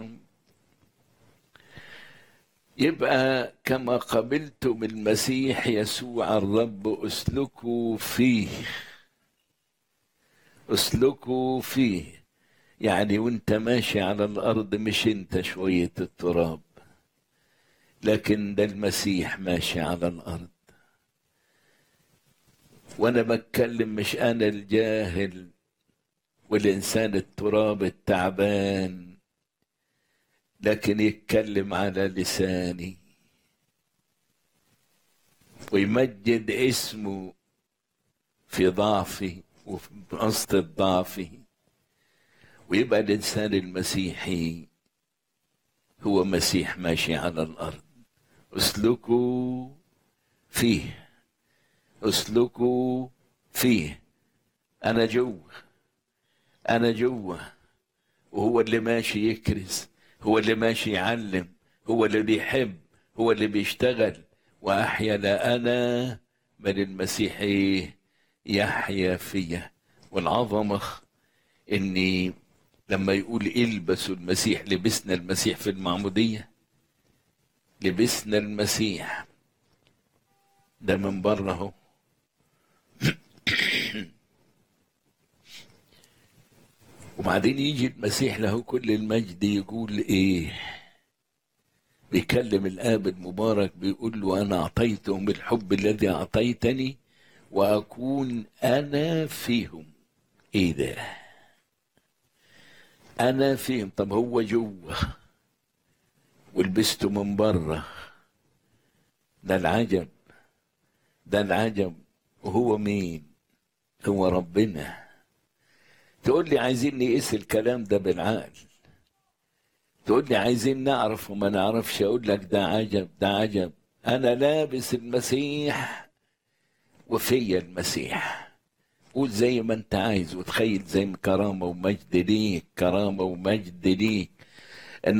يبقى كما قبلتم المسيح يسوع الرب اسلكوا فيه اسلكوا فيه يعني وانت ماشي على الارض مش انت شويه التراب لكن ده المسيح ماشي على الارض وانا بتكلم مش انا الجاهل والانسان التراب التعبان لكن يتكلم على لساني ويمجد اسمه في ضعفي وفي وسط ضعفي ويبقى الانسان المسيحي هو مسيح ماشي على الارض اسلكوا فيه اسلكوا فيه انا جوه انا جوه وهو اللي ماشي يكرز هو اللي ماشي يعلم هو اللي بيحب هو اللي بيشتغل واحيا لا انا بل المسيح إيه؟ يحيا فيا والعظمه اني لما يقول البسوا المسيح لبسنا المسيح في المعموديه لبسنا المسيح ده من بره اهو وبعدين يجي المسيح له كل المجد يقول ايه بيكلم الاب المبارك بيقول له انا اعطيتهم الحب الذي اعطيتني واكون انا فيهم ايه ده انا فيهم طب هو جوه ولبسته من بره ده العجب ده العجب وهو مين هو ربنا تقول لي عايزين نقيس الكلام ده بالعقل تقول لي عايزين نعرف وما نعرفش اقول لك ده عجب ده عجب انا لابس المسيح وفيا المسيح قول زي ما انت عايز وتخيل زي ما كرامه ومجد ليك كرامه ومجد ليك